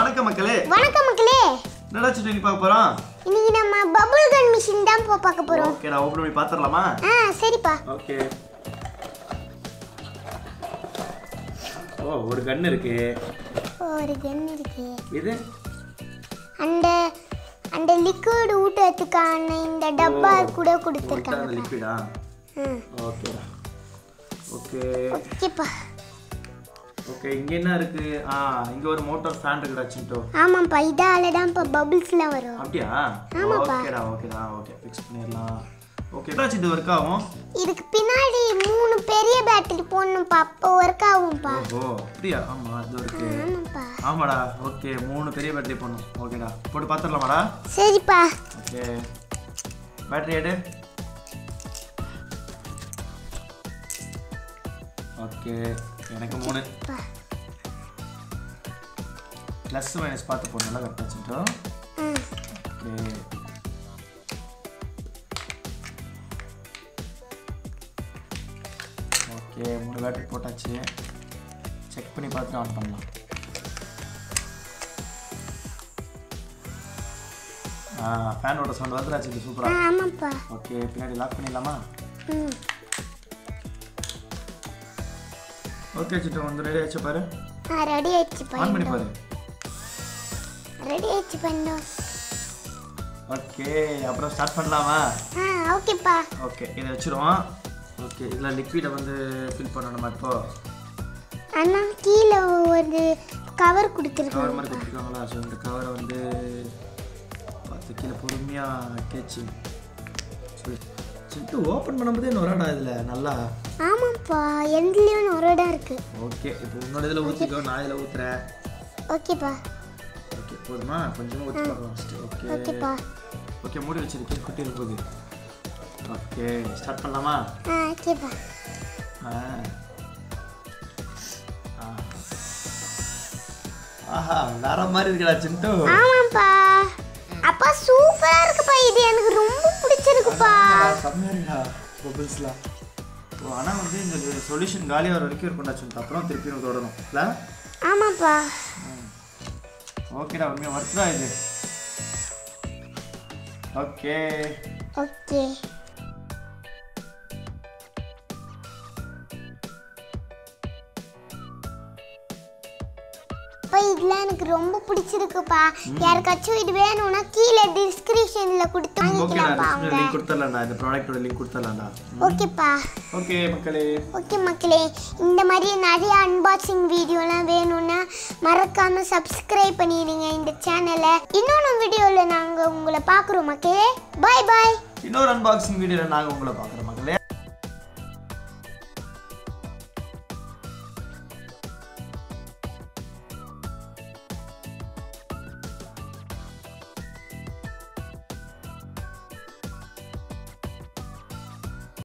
வணக்கம் மக்களே வணக்கம் மக்களே என்னடா சிட்டு நீ பார்க்க போறோம் இன்னைக்கு நம்ம பபுள் கன் மிஷின் தான் போ பார்க்க போறோம் ஓகே நான் ஓப்பன் பண்ணி பார்த்துடலாமா ஆ சரிப்பா ஓகே ஓ ஒரு கன் இருக்கு ஒரு கன் இருக்கு இது அந்த அந்த லிக்விட் ஊட்டத்துக்கான இந்த டப்பா கூட அந்த கொடுத்துருக்காங்க லிக்விடா ம் ஓகே ஓகே ஓகேப்பா ஓகே இங்க என்ன இருக்கு ஆ இங்க ஒரு மோட்டார் ஃபேன் இருக்குடா சிண்டோ ஆமாப்பா இதால தான் இப்போ பபுள்ஸ்லாம் வரும் அப்படியா ஆமாப்பா. ஓகேடா ஓகேடா ஓகே ஃபிக்ஸ் பண்ணிடலாம் ஓகே என்ன சிண்டு ஒர்க் ஆகும் இதுக்கு பின்னாடி மூணு பெரிய பேட்டரி போடணும்ப்பா அப்போ ஒர்க் ஆகும்ப்பா ஓஹோ அப்படியா ஆமா அது இருக்கு ஆமாப்பா ஆமாடா ஓகே மூணு பெரிய பேட்டரி பண்ணும் ஓகேடா போட்டு பார்த்துடலாமாடா சரிப்பா ஓகே பேட்டரி எடு ஓகே எனக்கு மூணு பா. ப்ளஸ் மைனஸ் பார்த்து போடணும்ல கரெக்டாக வச்சுட்டோம் ம் ஓகே ஓகே மூணு பேட்டரி போட்டாச்சு செக் பண்ணி பார்த்துட்டு ஆன் பண்ணலாம் ஆ ஃபேனோட சவுண்ட் வந்துடாச்சு இது ஆ சூப்பராக ஆமாப்பா ஓகே பின்னாடி லாக் பண்ணிடலாமா ம் ஓகே சிட்டு வந்து ரெடி ஆச்சு பாரு ஆ ரெடி ஆயிடுச்சுப்பா ஆன் பண்ணி பாரு ரெடி ஆயிடுச்சு பண்ணோம் ஓகே அப்புறம் ஸ்டார்ட் பண்ணலாமா ஆ ஓகேப்பா ஓகே இதை வச்சிருவோம் ஓகே இதில் லிக்விடை வந்து ஃபில் பண்ணணுமா இப்போ அண்ணா கீழே ஒரு கவர் கவர் கொடுத்துருக்காங்க மாதிரி கொடுத்துருக்காங்களா ஸோ இந்த கவரை வந்து பார்த்து கீழே பொறுமையாக கேச்சு சிட்டு ஓப்பன் பண்ணும்போதே நொறாடா இதில் நல்லா ஆமாப்பா எண்ட்லேயும் ஒரு இடம் இருக்கு ஓகே இப்போ உன்னோட இதில் ஊற்றிக்கோ நான் இதில் ஊற்றுறேன் ஓகேப்பா ஓகே போதுமா கொஞ்சமாக ஊற்றி பார்க்கலாம் ஃபஸ்ட்டு ஓகே ஓகேப்பா ஓகே மூடி வச்சிருக்கேன் குட்டி இருக்குது ஓகே ஸ்டார்ட் பண்ணலாமா ஆ ஓகேப்பா ஆ. ஆ. ஆஹா வேற மாதிரி இருக்குடா சிண்டு ஆமாப்பா அப்பா சூப்பரா இருக்குப்பா இது எனக்கு ரொம்ப பிடிச்சிருக்குப்பா செம்மையா இருக்குடா பபிள்ஸ்லாம் ஓ ஆனால் வந்து இந்த சொல்யூஷன் காலியாக வர வரைக்கும் இருக்கும்டா சிண்டு அப்புறம் திருப்பி நம்ம தொடரும் இல்லை ஆமாப்பா ஓகேடா உண்மையாக ஒர்க் தான் இது ஓகே ஓகே அப்பா இதெல்லாம் எனக்கு ரொம்ப பிடிச்சிருக்குப்பா யாருக்காச்சும் இது வேணும்னா கீழே டிஸ்கிரிப்ஷன்ல கொடுத்து ஓகேடா வாங்கிக்கலாம்ப்பா அவங்க லிங்க் கொடுத்துடலாம்டா இந்த ப்ராடக்ட்டோட லிங்க் கொடுத்துடலாம்டா ஓகேப்பா ஓகே மக்களே ஓகே மக்களே இந்த மாதிரி நிறைய அன்பாக்சிங் வீடியோலாம் வேணும்னா மறக்காம சப்ஸ்கிரைப் பண்ணிடுங்க இந்த சேனலை இன்னொன்று வீடியோவில் நாங்கள் உங்களை பார்க்குறோம் மக்களே பாய் பாய் இன்னொரு அன்பாக்சிங் வீடியோவில் நாங்கள் உங்களை பார்க்குறோம்